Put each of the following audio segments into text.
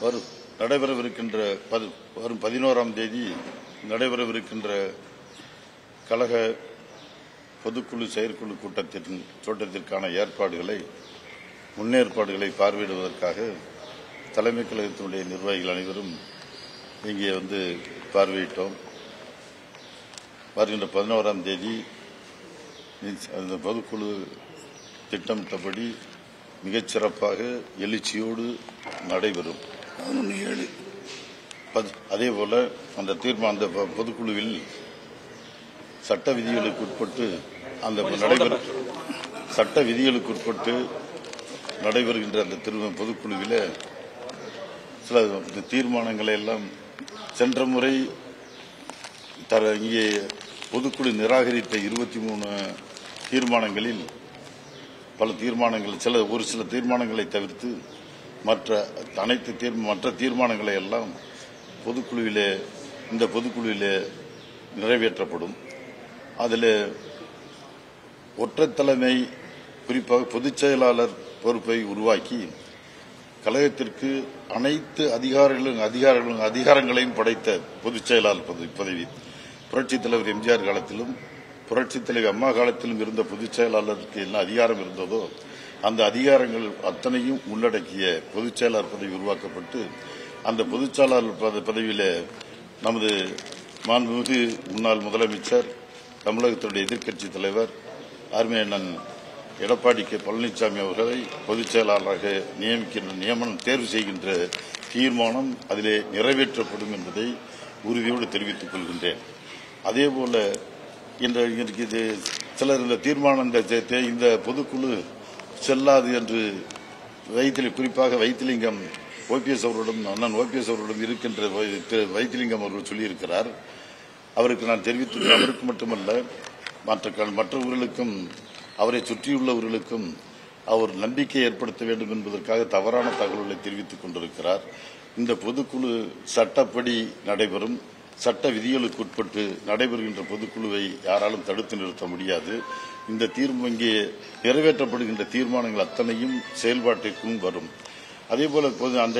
வரும் நடைபெறவிருக்கின்ற பது- வரும் பதினோராம் தேதி நடைபெறவிருக்கின்ற கழக பொதுக்குழு செயற்குழு கூட்டத்தின் கூட்டத்திற்கான ஏற்பாடுகளை முன்னேற்பாடுகளை பார்வையிடுவதற்காக தலைமை கழகத்தினுடைய நிர்வாகிகள் அனைவரும் இங்கே வந்து பார்வையிட்டோம் வருகின்ற பதினோராம் தேதி அந்த பொதுக்குழு திட்டமிட்டபடி மிகச்சிறப்பாக எழுச்சியோடு நடைபெறும் பதினொன்று ஏழு பத்- அதே போல அந்த தீர்மானம் அந்த பொ- பொதுக்குழுவில் சட்ட விதிகளுக்கு உட்பட்டு அந்த நடைபெற சட்ட விதிகளுக்கு உட்பட்டு நடைபெறுகின்ற அந்த திரு பொதுக்குழுவில் சில இந்த தீர்மானங்களை எல்லாம் சென்ற முறை தர இங்கே பொதுக்குழு நிராகரித்த இருபத்தி மூணு தீர்மானங்களில் பல தீர்மானங்கள் சில ஒரு சில தீர்மானங்களை தவிர்த்து மற்ற அனைத்து தீர் மற்ற தீர்மானங்களை எல்லாம் பொதுக்குழுவிலே இந்த பொதுக்குழுவிலே நிறைவேற்றப்படும் அதில் ஒற்றை தலைமை குறிப்பாக பொதுச் செயலாளர் பொறுப்பை உருவாக்கி கழகத்திற்கு அனைத்து அதிகாரிகளும் அதிகாரிகளும் அதிகாரங்களையும் படைத்த பொதுச் செயலாளர் பதவி- பதவி புரட்சித் தலைவர் எம்ஜிஆர் காலத்திலும் புரட்சித் தலைவர் அம்மா காலத்திலும் இருந்த பொதுச் செயலாளருக்கு என்ன அதிகாரம் இருந்ததோ அந்த அதிகாரங்கள் அத்தனையும் உள்ளடக்கிய பொதுச் செயலாளர் பதவி உருவாக்கப்பட்டு அந்த பொதுச் செயலாளர் பத- பதவியில நமது மாண்புமிகு முன்னாள் முதலமைச்சர் தமிழகத்துடைய எதிர்க்கட்சித் தலைவர் அருமை அண்ணன் எடப்பாடி கே பழனிசாமி அவர்களை பொதுச் செயலாளராக நியமிக்கின்ற நியமனம் தேர்வு செய்கின்ற தீர்மானம் அதிலே நிறைவேற்றப்படும் என்பதை உறுதியோடு தெரிவித்துக் கொள்கின்றேன் அதேபோல இந்த இன்றைக்கு இது சிலர் இந்த தீர்மானம் இந்த தே- தே- இந்த பொதுக்குழு செல்லாது என்று வைத்திலி குறிப்பாக வைத்திலிங்கம் ஓபிஎஸ் அவர்களிடம் அண்ணன் ஓபிஎஸ் அவர்களிடம் இருக்கின்ற வை- திரு வைத்திலிங்கம் அவர்கள் சொல்லியிருக்கிறார் அவருக்கு நான் தெரிவித்து அவருக்கு மட்டுமல்ல மற்ற க- மற்றவர்களுக்கும் அவரை சுற்றியுள்ளவர்களுக்கும் அவர் நம்பிக்கை ஏற்படுத்த வேண்டும் என்பதற்காக தவறான தகவல்களை தெரிவித்துக் கொண்டிருக்கிறார் இந்த பொதுக்குழு சட்டப்படி நடைபெறும் சட்ட விதிகளுக்கு உட்பட்டு நடைபெறுகின்ற பொதுக்குழுவை யாராலும் தடுத்து நிறுத்த முடியாது இந்த தீர்வு இங்கே நிறைவேற்றப்படுகின்ற தீர்மானங்கள் அத்தனையும் செயல்பாட்டிற்கும் வரும் அதேபோல பொது அந்த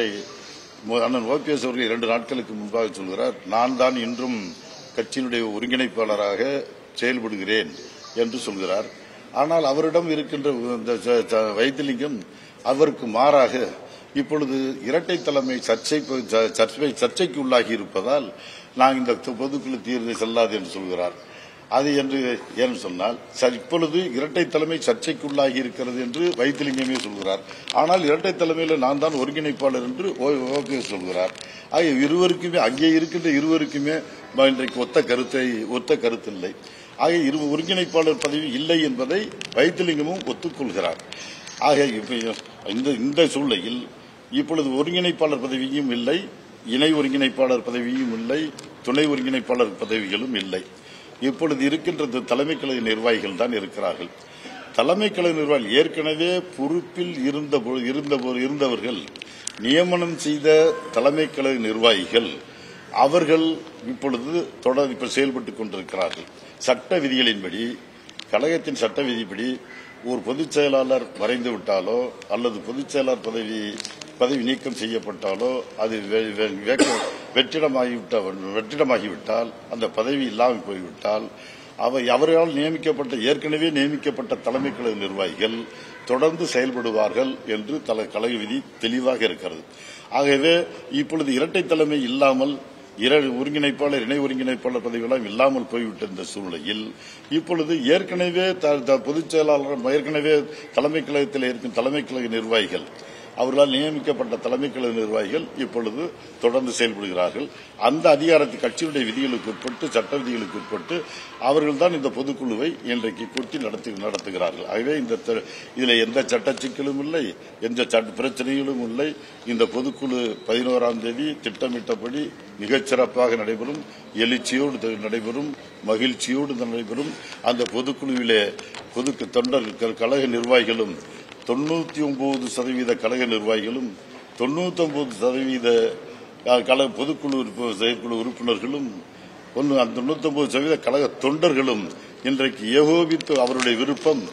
மு- அண்ணன் ஓபிஎஸ் அவர்கள் இரண்டு நாட்களுக்கு முன்பாக சொல்கிறார் நான் தான் இன்றும் கட்சியினுடைய ஒருங்கிணைப்பாளராக செயல்படுகிறேன் என்று சொல்கிறார் ஆனால் அவரிடம் இருக்கின்ற இந்த ச- ச- வைத்திலிங்கம் அவருக்கு மாறாக இப்பொழுது இரட்டை தலைமை சர்ச்சை ச- சர்ச்சை சர்ச்சைக்கு உள்ளாகி இருப்பதால் நான் இந்த பொதுக்குழு தீர்வு செல்லாது என்று சொல்கிறார் அது என்று ஏன் சொன்னால் சரி, இப்பொழுது இரட்டை தலைமை சர்ச்சைக்குள்ளாகி இருக்கிறது என்று வைத்திலிங்கமே சொல்கிறார் ஆனால் இரட்டை தலைமையில் நான் தான் ஒருங்கிணைப்பாளர் என்று ஓ- ஓகே சொல்கிறார் ஆகிய இருவருக்குமே அங்கே இருக்கின்ற இருவருக்குமே ம- இன்றைக்கு ஒத்த கருத்தை ஒத்த கருத்தில்லை ஆகிய இரு ஒருங்கிணைப்பாளர் பதவி இல்லை என்பதை வைத்திலிங்கமும் ஒத்துக்கொள்கிறார் ஆக இப்ப இந்த இந்த சூழ்நிலையில் இப்பொழுது ஒருங்கிணைப்பாளர் பதவியும் இல்லை இணை ஒருங்கிணைப்பாளர் பதவியும் இல்லை துணை ஒருங்கிணைப்பாளர் பதவிகளும் இல்லை இப்பொழுது இருக்கின்ற இந்த தலைமை கழக நிர்வாகிகள் தான் இருக்கிறார்கள் தலைமை கழக நிர்வாகிகள் ஏற்கனவே பொறுப்பில் இருந்த பொ- இருந்த பொ- இருந்தவர்கள் நியமனம் செய்த தலைமை கழக நிர்வாகிகள் அவர்கள் இப்பொழுது தொடர் இப்ப செயல்பட்டுக் கொண்டிருக்கிறார்கள் சட்ட விதிகளின்படி கழகத்தின் சட்ட விதிப்படி ஒரு பொதுச் செயலாளர் மறைந்து விட்டாலோ அல்லது பொதுச் செயலாளர் பதவி பதவி நீக்கம் செய்யப்பட்டாலோ அது வெ- வெ- வெ- வெற்றிடமாகிவிட்ட வெற்றிடமாகிவிட்டால் அந்த பதவி இல்லாமல் போய்விட்டால் அவை அவர்களால் நியமிக்கப்பட்ட ஏற்கனவே நியமிக்கப்பட்ட தலைமை கழக நிர்வாகிகள் தொடர்ந்து செயல்படுவார்கள் என்று தல கழக விதி தெளிவாக இருக்கிறது ஆகவே இப்பொழுது இரட்டை தலைமை இல்லாமல் இர ஒருங்கிணைப்பாளர் இணை ஒருங்கிணைப்பாளர் பதவியெல்லாம் இல்லாமல் போய்விட்ட இந்த சூழ்நிலையில் இப்பொழுது ஏற்கனவே த- த- பொதுச் செயலாளர் ஏற்கனவே தலைமை கழகத்தில் இருக்கும் தலைமை கழக நிர்வாகிகள் அவர்களால் நியமிக்கப்பட்ட தலைமை கழக நிர்வாகிகள் இப்பொழுது தொடர்ந்து செயல்படுகிறார்கள் அந்த அதிகாரத்தை கட்சியினுடைய விதிகளுக்கு உட்பட்டு சட்ட விதிகளுக்கு உட்பட்டு அவர்கள் தான் இந்த பொதுக்குழுவை இன்றைக்கு கூட்டி நடத்தி நடத்துகிறார்கள் ஆகவே இந்த த- இதில் எந்த சட்ட சிக்கலும் இல்லை எந்த சட்ட பிரச்சனைகளும் இல்லை இந்த பொதுக்குழு பதினோராம் தேதி திட்டமிட்டபடி மிகச்சிறப்பாக நடைபெறும் எழுச்சியோடு த- நடைபெறும் மகிழ்ச்சியோடு நடைபெறும் அந்த பொதுக்குழுவிலே பொது தொண்டர் க- கழக நிர்வாகிகளும் தொண்ணூத்தி ஒன்பது சதவீத கழக நிர்வாகிகளும் தொண்ணூத்தி ஒன்பது சதவீத அஹ், கழக பொதுக்குழு உறுப்பு- செயற்குழு உறுப்பினர்களும் ஒன்று அந்த தொண்ணூத்தி ஒன்பது சதவீத கழக தொண்டர்களும் இன்றைக்கு ஏகோபித்து அவருடைய விருப்பம் அவர்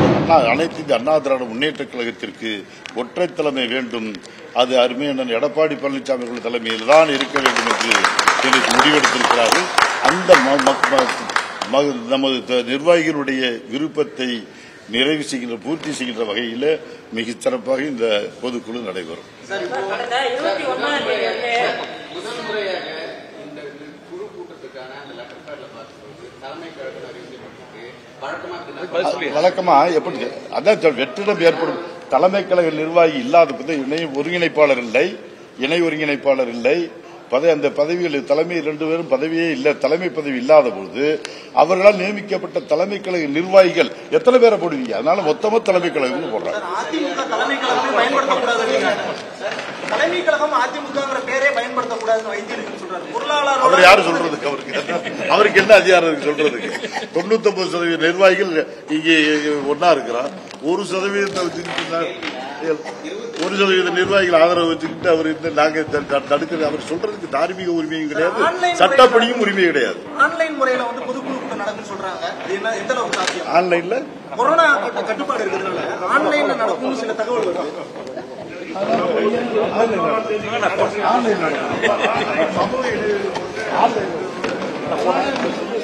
அண்ணா அனைத்து இந்திய அண்ணா திராவிட முன்னேற்ற கழகத்திற்கு ஒற்றை தலைமை வேண்டும் அது அருமையான எடப்பாடி பழனிசாமி அவர்கள் தலைமையில் தான் இருக்க வேண்டும் என்று எனக்கு முடிவெடுத்திருக்கிறார்கள் அந்த ம- ம- ம- ம- நமது த- நிர்வாகிகளுடைய விருப்பத்தை நிறைவு செய்கின்ற பூர்த்தி செய்கின்ற வகையில் மிகச் சிறப்பாக இந்த பொதுக்குழு நடைபெறும் கடந்த இருபத்தி ஒன்னாம் தேதி வந்து முதல் முறையாக இந்த குழு கூட்டத்துக்கான அந்த லெட்டர் பேட்ல பார்க்கும்போது தலைமை கழகம் அறிவிக்கப்பட்டிருக்கு வழக்கமா இப்படிதான் வழக்கமா எப்படி அதான் சொல், வெற்றிடம் ஏற்படும் தலைமை கழக நிர்வாகி இல்லாத போது இணை ஒருங்கிணைப்பாளர் இல்லை இணை ஒருங்கிணைப்பாளர் இல்லை பதவி அந்த பதவிகள் தலைமை ரெண்டு பேரும் பதவியே இல்ல தலைமை பதவி இல்லாத பொழுது அவர்களால் நியமிக்கப்பட்ட தலைமை கழக நிர்வாகிகள் எத்தனை பேரை போடுவீங்க அதனால மொத்தமா தலைமை கழகம்னு போடுறாங்க அதிமுக தலைமை கழகமே பயன்படுத்தக்கூடாது தலைமை கழகம் அதிமுகங்கிற பேரே பயன்படுத்தக்கூடாதுன்னு வைத்தியர்கள் சொல்றாரு பொருளாளர் அவர் யாரு சொல்றதுக்கு அவருக்கு அவருக்கு என்ன அதிகாரம் இருக்கு சொல்றதுக்கு தொண்ணூத்தி ஒன்பது சதவீத நிர்வாகிகள் இங்கே ஒன்னா இருக்கிறார் ஒரு சதவீதத்தை வச்சுக்கிட்டு நான் ஒரு சதவீத நிர்வாகிகள் ஆதரவு வச்சுக்கிட்டு அவர் இந்த நாங்க த- த- தடுக்கிறது அவர் சொல்றதுக்கு தார்மீக உரிமையும் கிடையாது சட்டப்படியும் உரிமை கிடையாது ஆன்லைன் முறையில வந்து பொதுக்குழு கூட்டம் நடக்குன்னு சொல்றாங்க அது என்ன எந்த அளவுக்கு சாத்தியம் ஆன்லைன்ல கொரோனா கட்டு- கட்டுப்பாடு இருக்கிறதுனால ஆன்லைன்ல நடக்கும்னு சில தகவல் வருது ஆன்லைன்